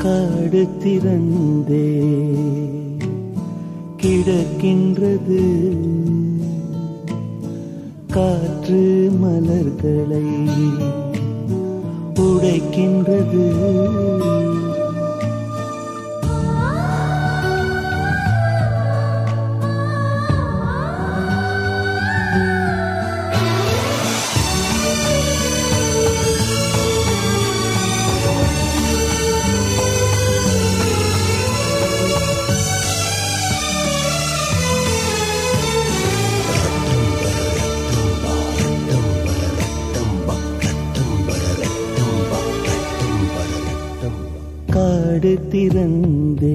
காடு திறந்தே கிடக்கின்றது காற்று மலர்களை உடைக்கின்றது காடு திறந்தே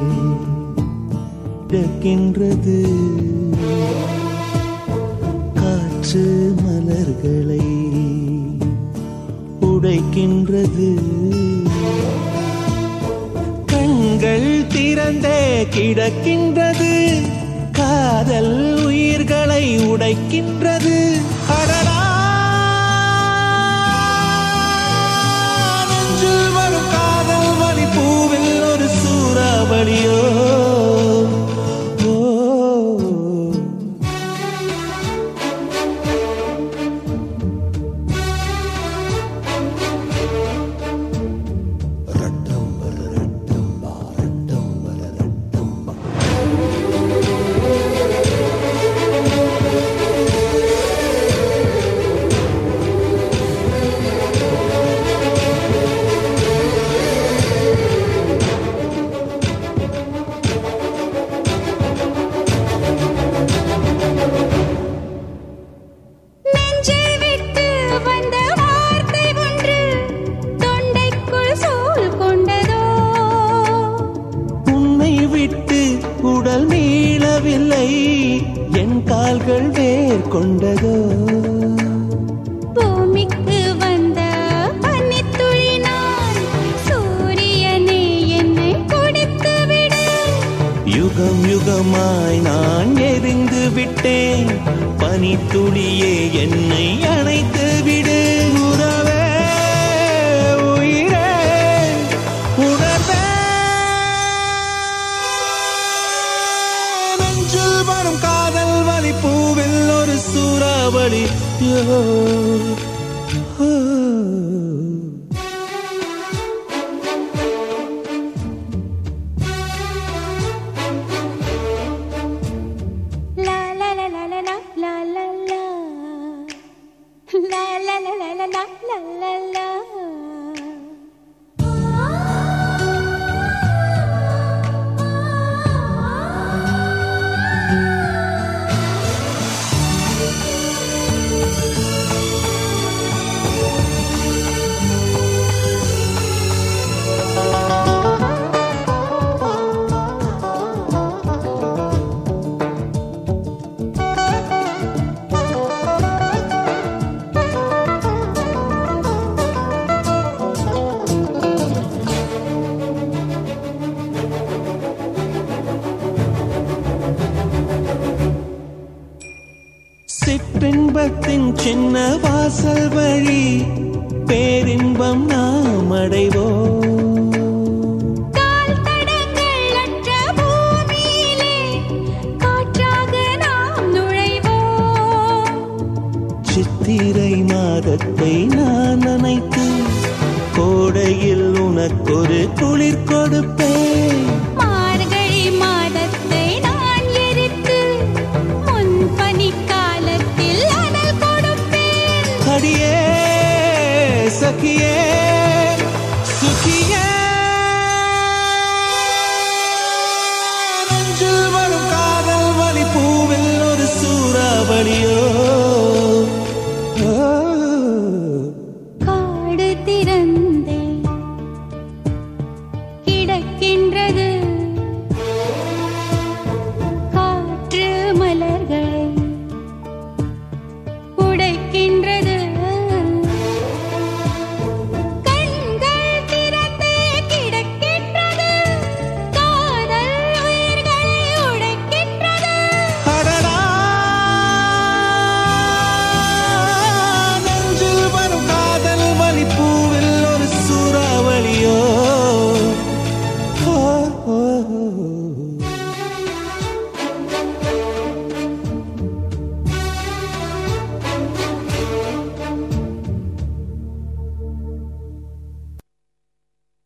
கிடக்கின்றது காற்று மலர்களை உடைக்கின்றது கண்கள் திறந்தே கிடக்கின்றது காதல் உயிர்களை உடைக்கின்றது அடடா நெஞ்சில் வரும் காதல் வலி பூவில் ஒரு சூறாவளியோ ஓ நெஞ்சை விட்டு வந்த வார்த்தை ஒன்று தொண்டைக்குள் சூழ் கொண்டதோ உன்னை விட்டு உடல் மீளவில்லை என் கால்கள் வேர் கொண்டதோ பூமிக்கு வந்த பனித்துளி நான் சூரியனே என்னை குடித்து விடு யுகம் யுகமாய் நான் எரிந்து விட்டேன் பனித்துளியே என்னை அணைத்து விடு உறவே உயிரே உணர்வே நெஞ்சில் வரும் காதல் வலி பூவில் ஒரு சூறாவளி யோ ஓ. லா லா லா லா லா லா லா லா லா லா லா லா லா லா லா லா லா சிற்றின்பத்தின் சின்ன வாசல் வழி பேரின்பம் நாம் அடைவோம் கால் தடங்கள் அற்ற பூமியிலே காற்றாக நாம் நுழைவோம் சித்திரை மாதத்தை நான் நினைத்து கோடையில் உனக்கொரு குளிர் கொடுப்பேன் மார்கழி மாதத்தை நான் எரித்து முன் பனிக்காலத்தில் அனல் கொடுப்பேன் அடியே சகியே சுகியே நெஞ்சில் வரும் காதல் வலி பூவில் ஒரு சூறாவளியோ